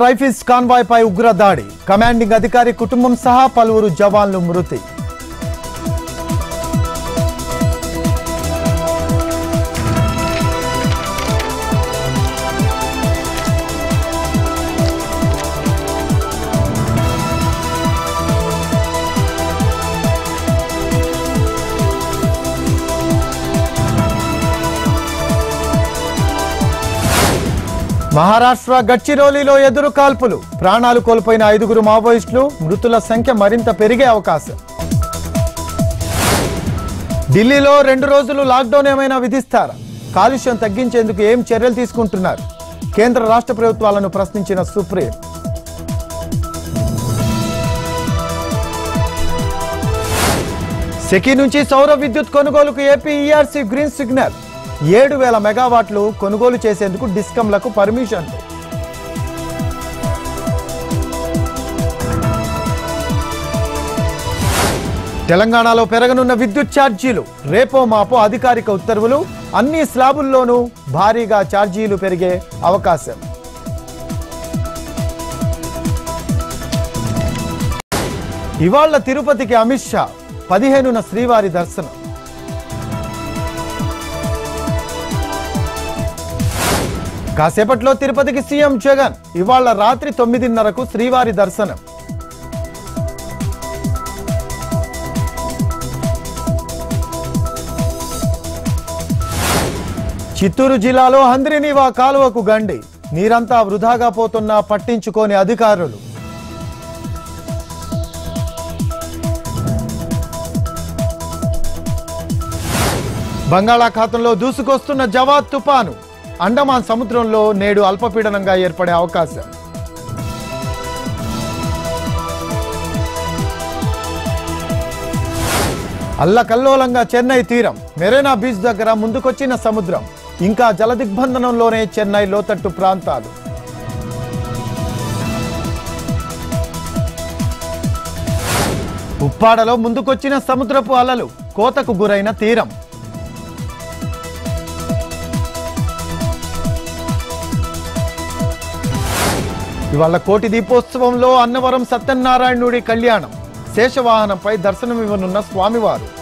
rifles convoy పై ఉగ్ర దాడి commanding అధికారి కుటుంబం సహా పలువురు జవాన్లు మృతి మహారాష్ట్ర గడ్చిరోలిలో ఎదురు కాల్పులు ప్రాణాలు కోల్పోయిన ఐదుగురు మావోయిస్టులు మృతుల సంఖ్య మరింత పెరిగే అవకాశం ఢిల్లీలో రెండు రోజులు లాక్డౌన్ ఏమైనా విధిస్తారా కాలుష్యం తగ్గించేందుకు ఏం చర్యలు తీసుకుంటున్నారు కేంద్ర రాష్ట్ర ప్రభుత్వాలను ప్రశ్నించిన సుప్రీం సెకీ నుంచి సౌర విద్యుత్ కొనుగోలుకు ఏపీ ఈఆర్సీ గ్రీన్ సిగ్నల్ ఏడు వేల మెగావాట్లు కొనుగోలు చేసేందుకు డిస్కంలకు పర్మిషన్ తెలంగాణలో పెరగనున్న విద్యుత్ ఛార్జీలు రేపో మాపో అధికారిక ఉత్తర్వులు అన్ని స్లాబుల్లోనూ భారీగా ఛార్జీలు పెరిగే అవకాశం ఇవాళ్ల తిరుపతికి అమిత్ షా పదిహేనున శ్రీవారి దర్శనం కాసేపట్లో తిరుపతికి సీఎం జగన్ ఇవాళ రాత్రి తొమ్మిదిన్నరకు శ్రీవారి దర్శనం చిత్తూరు జిల్లాలో హంద్రినీవా కాలువకు గండి నీరంతా వృధాగా పోతున్నా పట్టించుకోని అధికారులు బంగాళాఖాతంలో దూసుకొస్తున్న జవాద్ తుపాను అండమాన్ సముద్రంలో నేడు అల్పపీడనంగా ఏర్పడే అవకాశం అల్లకల్లోలంగా చెన్నై తీరం మెరీనా బీచ్ దగ్గర ముందుకొచ్చిన సముద్రం ఇంకా జలదిగ్బంధనంలోనే చెన్నై లోతట్టు ప్రాంతాలు ఉప్పాడలో ముందుకొచ్చిన సముద్రపు అలలు కోతకు గురైన తీరం ఇవాళ కోటి దీపోత్సవంలో అన్నవరం సత్యనారాయణుడి కళ్యాణం శేషవాహనంపై దర్శనమివ్వనున్న స్వామివారు